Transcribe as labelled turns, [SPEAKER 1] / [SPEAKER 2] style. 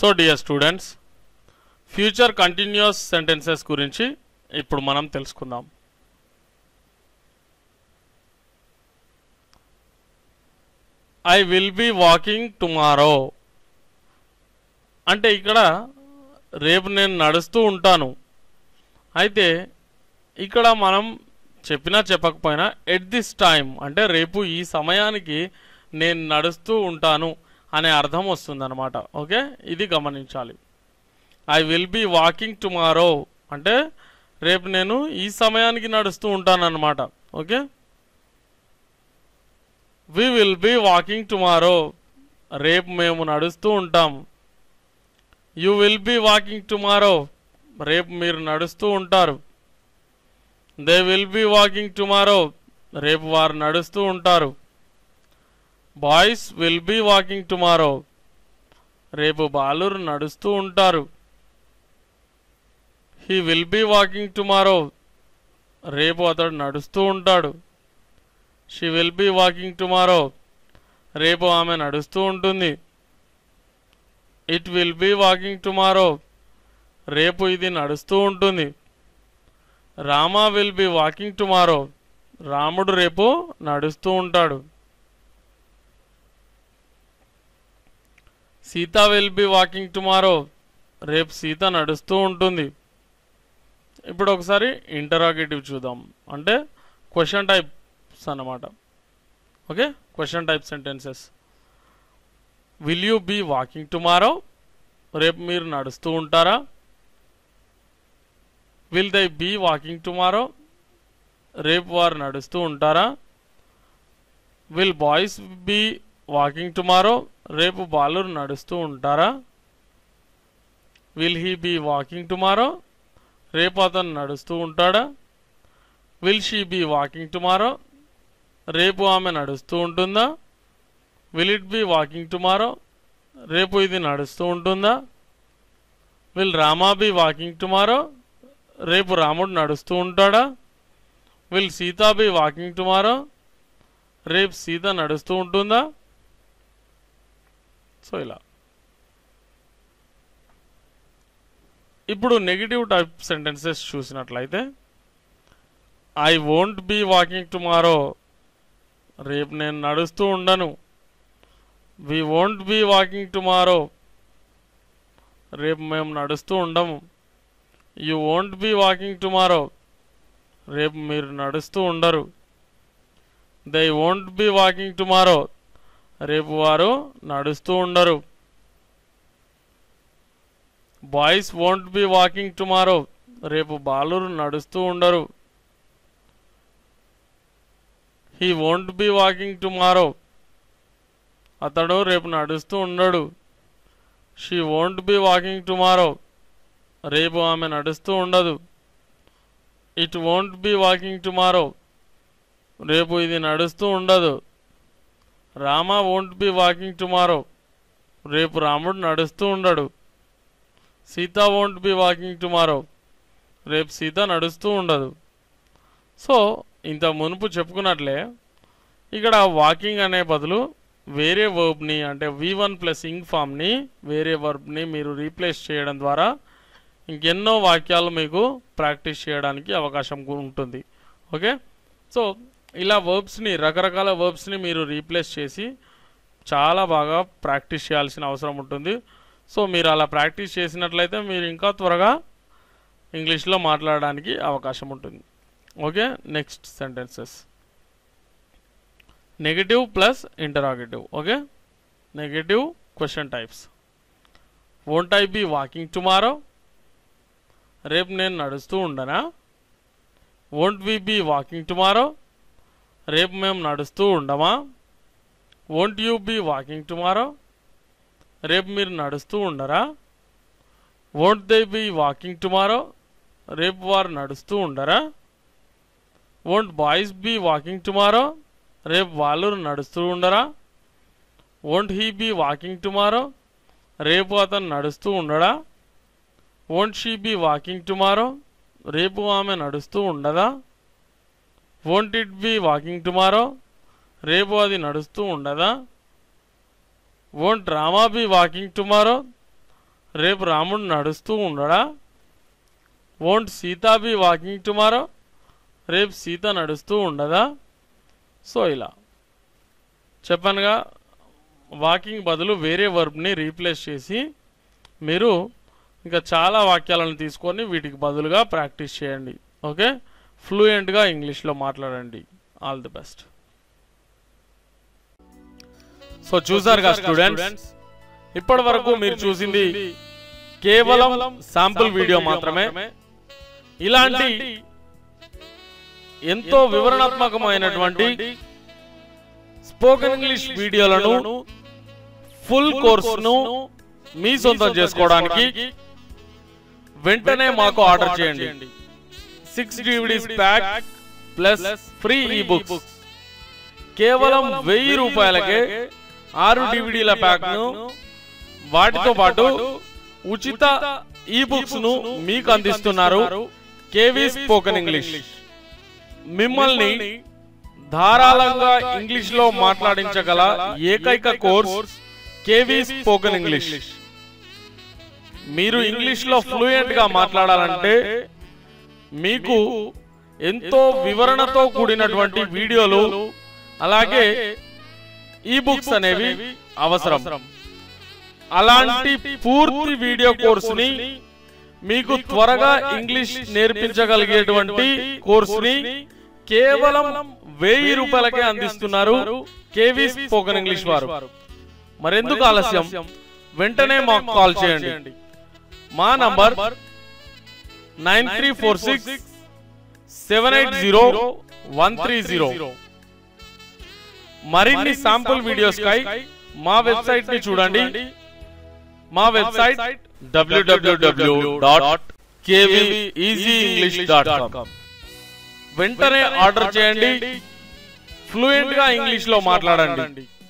[SPEAKER 1] so dear students future continuous sentences గురించి ఇప్పుడు మనం తెలుసుకుందాం I will be walking tomorrow అంటే ఇక్కడ రేపు నేను నడుస్తూ ఉంటాను అయితే ఇక్కడ మనం చెప్పినా చెప్పకపోయినా ఎట్ దిస్ టైం అంటే రేపు ఈ సమయానికి నేను నడుస్తూ ఉంటాను అనే అర్థం వస్తుందన్నమాట ఓకే ఇది గమనించాలి I will be walking tomorrow అంటే రేపు నేను ఈ సమయానికి నడుస్తూ ఉంటాను అనమాట okay we will be walking tomorrow రేపు మేము నడుస్తూ ఉంటాం you will be walking tomorrow రేపు మీరు నడుస్తూ ఉంటారు they will be walking tomorrow రేపు వారు నడుస్తూ ఉంటారు boys will be walking tomorrow రేపు బాలురు నడుస్తూ ఉంటారు he will be walking tomorrow రేపు అతడు నడుస్తూ ఉంటాడు she will be walking tomorrow రేపు ఆమె నడుస్తూ ఉంటుంది it will be walking tomorrow రేపు ఇది నడుస్తూ ఉంటుంది Rama will be walking tomorrow రాముడు రేపు నడుస్తూ ఉంటాడు Sita will be walking tomorrow రేపు సీత నడుస్తూ ఉంటుంది ఇప్పుడు ఒకసారి ఇంటరాగేటివ్ చూద్దాం అంటే క్వశ్చన్ టైప్స్ అన్నమాట okay question type sentences will you be walking tomorrow రేపు మీరు నడుస్తూ ఉంటారా విల్ దై బీ వాకింగ్ టుమారో రేపు వారు నడుస్తూ ఉంటారా will boys be walking tomorrow రేపు బాలురు నడుస్తూ ఉంటారా will he be walking tomorrow రేపు అతను నడుస్తూ ఉంటాడా will she be walking tomorrow రేపు ఆమె నడుస్తూ ఉంటుందా will it be walking tomorrow రేపు ఇది నడుస్తూ ఉంటుందా will Rama be walking tomorrow రేపు రాముడు నడుస్తూ ఉంటాడా will Sita be walking tomorrow రేపు సీత నడుస్తూ ఉంటుందా సో ఇలా ఇప్పుడు నెగిటివ్ టైప్ సెంటెన్సెస్ చూసినట్లయితే I won't be walking tomorrow రేపు నేను నడుస్తూ ఉండను we won't be walking tomorrow రేపు మేము నడుస్తూ ఉండము you won't be walking tomorrow రేపు మీరు నడుస్తూ ఉండరు they won't be walking tomorrow రేపు వారు నడుస్తూ ఉండరు boys won't be walking tomorrow రేపు బాలురు నడుస్తూ ఉండరు he won't be walking tomorrow అతడు రేపు నడుస్తూ ఉండడు she won't be walking tomorrow రేపు ఆమె నడుస్తూ ఉండదు it won't be walking tomorrow రేపు ఇది నడుస్తూ ఉండదు Rama won't be walking tomorrow రేపు రాముడు నడుస్తూ ఉండడు Sita won't be walking tomorrow రేపు సీత నడుస్తూ ఉండదు సో ఇంత మునుపు చెప్పుకున్నట్లే ఇక్కడ వాకింగ్ అనే బదులు వేరే వర్బ్ని అంటే వి వన్ ప్లస్ ఇంగ్ ఫామ్ని వేరే వర్బ్ని మీరు రీప్లేస్ చేయడం ద్వారా ఇంకెన్నో వాక్యాలు మీకు ప్రాక్టీస్ చేయడానికి అవకాశం గు- ఉంటుంది ఓకే సో ఇలా వర్బ్స్ని రకరకాల వర్బ్స్ని మీరు రీప్లేస్ చేసి చాలా బాగా ప్రాక్టీస్ చేయాల్సిన అవసరం ఉంటుంది సో మీరు అలా ప్రాక్టీస్ చేసినట్లయితే మీరు ఇంకా త్వరగా ఇంగ్లీష్లో మాట్లాడడానికి అవకాశం ఉంటుంది okay next sentences negative plus interrogative okay negative question types won't I be walking tomorrow రేపు నేను నడుస్తూ ఉండనా won't we be walking tomorrow రేపు మేము నడుస్తూ ఉండమా won't you be walking tomorrow రేపు మీరు నడుస్తూ ఉండరా won't they be walking tomorrow రేపు వారు నడుస్తూ ఉండరా won't boys be walking tomorrow రేపు వాళ్ళు నడుస్తూ ఉండరా won't he be walking tomorrow రేపు అతను నడుస్తూ ఉండడా won't she be walking tomorrow రేపు ఆమె నడుస్తూ ఉండదా won't it be walking tomorrow రేపు అది నడుస్తూ ఉండదా won't Rama be walking tomorrow రేపు రాముడు నడుస్తూ ఉండడా won't Sita be walking tomorrow రేపు సీత నడుస్తూ ఉండదా సో ఇలా చెప్పానుగా వాకింగ్ బదులు వేరే వర్బ్ని రీప్లేస్ చేసి మీరు ఇంకా చాలా వాక్యాలను తీసుకొని వీటికి బదులుగా ప్రాక్టీస్ చేయండి ఓకే ఫ్లూయెంట్గా ఇంగ్లీష్లో మాట్లాడండి ఆల్ ది బెస్ట్ సో చూసారుగా స్టూడెంట్స్ ఇప్పటి వరకు మీరు చూసింది కేవలం శాంపుల్ వీడియో మాత్రమే ఇలాంటి ఎంతో వివరణాత్మకమైనటువంటి స్పోకెన్ ఇంగ్లీష్ వీడియోలను ఫుల్ కోర్సును మీ సొంతం చేసుకోవడానికి వెంటనే మాకు ఆర్డర్ చేయండి six DVDs pack plus free ఈ బుక్స్ కేవలం వెయ్యి రూపాయలకే ఆరు డివిడీల ప్యాక్ ను వాటితో పాటు ఉచిత ఈ బుక్స్ ను మీకు అందిస్తున్నారు కేవీ స్పోకెన్ ఇంగ్లీష్ మిమ్మల్ని ధారాళంగా ఇంగ్లీష్ లో మాట్లాడించగల ఏకైక కోర్స్ కేవీ స్పోకెన్ ఇంగ్లీష్ మీరు ఇంగ్లీష్ లో ఫ్లూయెంట్ గా మాట్లాడాలంటే మీకు ఎంతో వివరణతో కూడినటువంటి వీడియోలు అలాగే ఈ బుక్స్ అనేవి అవసరం అలాంటి పూర్తి వీడియో కోర్సుని మీకు త్వరగా ఇంగ్లీష్ నేర్పించగలిగేటువంటి కోర్సుని కేవలం వెయ్యి రూపాయలకే అందిస్తున్నారు కేవీ స్పోకెన్ ఇంగ్లీష్ వారు మరెందుకు ఆలస్యం వెంటనే మాకు కాల్ చేయండి మా number nine three four six seven eight zero one three zero మరిన్ని శాంపుల్ వీడియోస్ కై మా వెబ్సైట్ ని చూడండి మా website W W W dot dot com వెంటనే ఆర్డర్ చేయండి ఫ్లూయెంట్ గా ఇంగ్లీష్ లో మాట్లాడండి